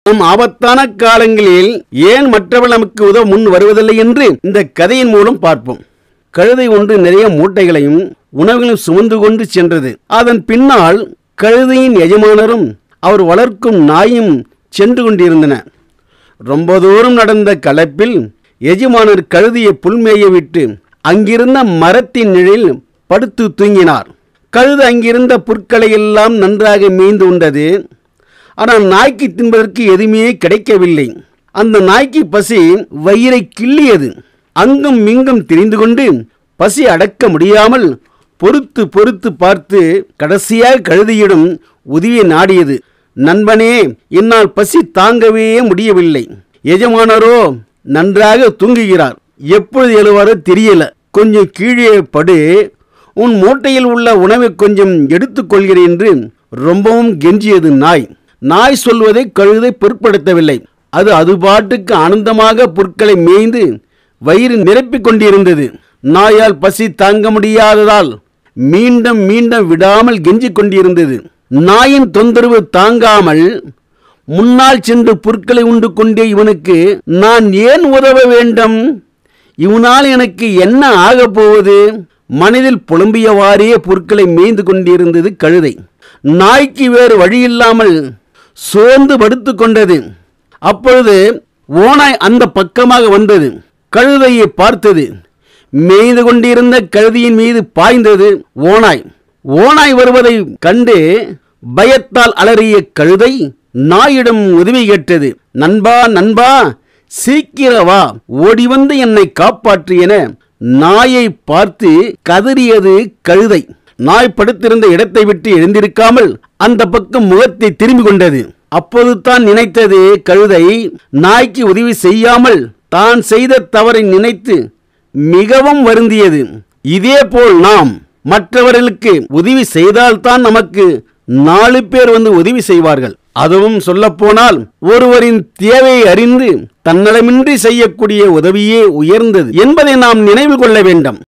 நம் ஆபத்தான காலங்களில் ஏன் மற்றவர்கள் நமக்கு உதவ முன் வருவதில்லை என்று இந்த கதையின் மூலம் பார்ப்போம் கழுதை ஒன்று நிறைய மூட்டைகளையும் உணவுகளையும் சுமந்து கொண்டு சென்றது அதன் பின்னால் கழுதையின் எஜமானரும் அவர் வளர்க்கும் நாயும் சென்று கொண்டிருந்தன ரொம்ப தூரம் நடந்த கலப்பில் எஜமானர் கழுதியை புல்மேய விட்டு அங்கிருந்த மரத்தின் நிழலில் படுத்து தூங்கினார் கழுது அங்கிருந்த புற்களை எல்லாம் நன்றாக மேய்ந்து உண்டது ஆனால் நாய்க்கு தின்பதற்கு எதுவுமே கிடைக்கவில்லை அந்த நாய்க்கு பசி வயிறை கிள்ளியது அங்கும் இங்கும் திரிந்து கொண்டு பசி அடக்க முடியாமல் பொறுத்து பொறுத்து பார்த்து கடைசியாக கழுதியிடம் உதவியை நாடியது நண்பனே என்னால் பசி தாங்கவே முடியவில்லை எஜமானரோ நன்றாக தூங்குகிறார் எப்பொழுது எழுவாரோ தெரியல கொஞ்சம் கீழே படு உன் மூட்டையில் உள்ள உணவை கொஞ்சம் எடுத்துக்கொள்கிறேன் என்று ரொம்பவும் கெஞ்சியது நாய் நாய் சொல்வதை கழுதை பொருட்படுத்தவில்லை அது அது பாட்டுக்கு ஆனந்தமாக பொருட்களை மேய்ந்து வயிறு நிரப்பிக் கொண்டிருந்தது நாயால் பசி தாங்க முடியாததால் மீண்டும் மீண்டும் விடாமல் கெஞ்சிக் கொண்டிருந்தது நாயின் தொந்தரவு தாங்காமல் முன்னால் சென்று பொருட்களை உண்டு கொண்டே இவனுக்கு நான் ஏன் உதவ வேண்டும் இவனால் எனக்கு என்ன ஆகப் போவது மனதில் புலம்பியவாறே பொருட்களை மேய்ந்து கொண்டிருந்தது கழுதை நாய்க்கு வேறு வழியில்லாமல் சோர்ந்து படுத்து கொண்டது அப்பொழுது ஓனாய் அந்த பக்கமாக வந்தது கழுதையை பார்த்தது மேய்ந்து கொண்டிருந்த கழுதியின் மீது பாய்ந்தது ஓனாய் ஓனாய் வருவதை கண்டு பயத்தால் அலறிய கழுதை நாயிடம் உதவி கேட்டது நண்பா நண்பா சீக்கிர வா ஓடி வந்து என்னை காப்பாற்று என நாயை பார்த்து கதறியது கழுதை நாய் படுத்திருந்த இடத்தை விட்டு எழுந்திருக்காமல் அந்த பக்கம் முகத்தை திரும்பி கொண்டது அப்போது தான் நினைத்தது கழுதை நாய்க்கு உதவி செய்யாமல் தான் செய்த தவறை நினைத்து மிகவும் வருந்தியது இதேபோல் நாம் மற்றவர்களுக்கு உதவி செய்தால்தான் நமக்கு நாலு பேர் வந்து உதவி செய்வார்கள் அதுவும் சொல்லப்போனால் ஒருவரின் தேவையை அறிந்து தன்னலமின்றி செய்யக்கூடிய உதவியே உயர்ந்தது என்பதை நாம் நினைவில் கொள்ள வேண்டும்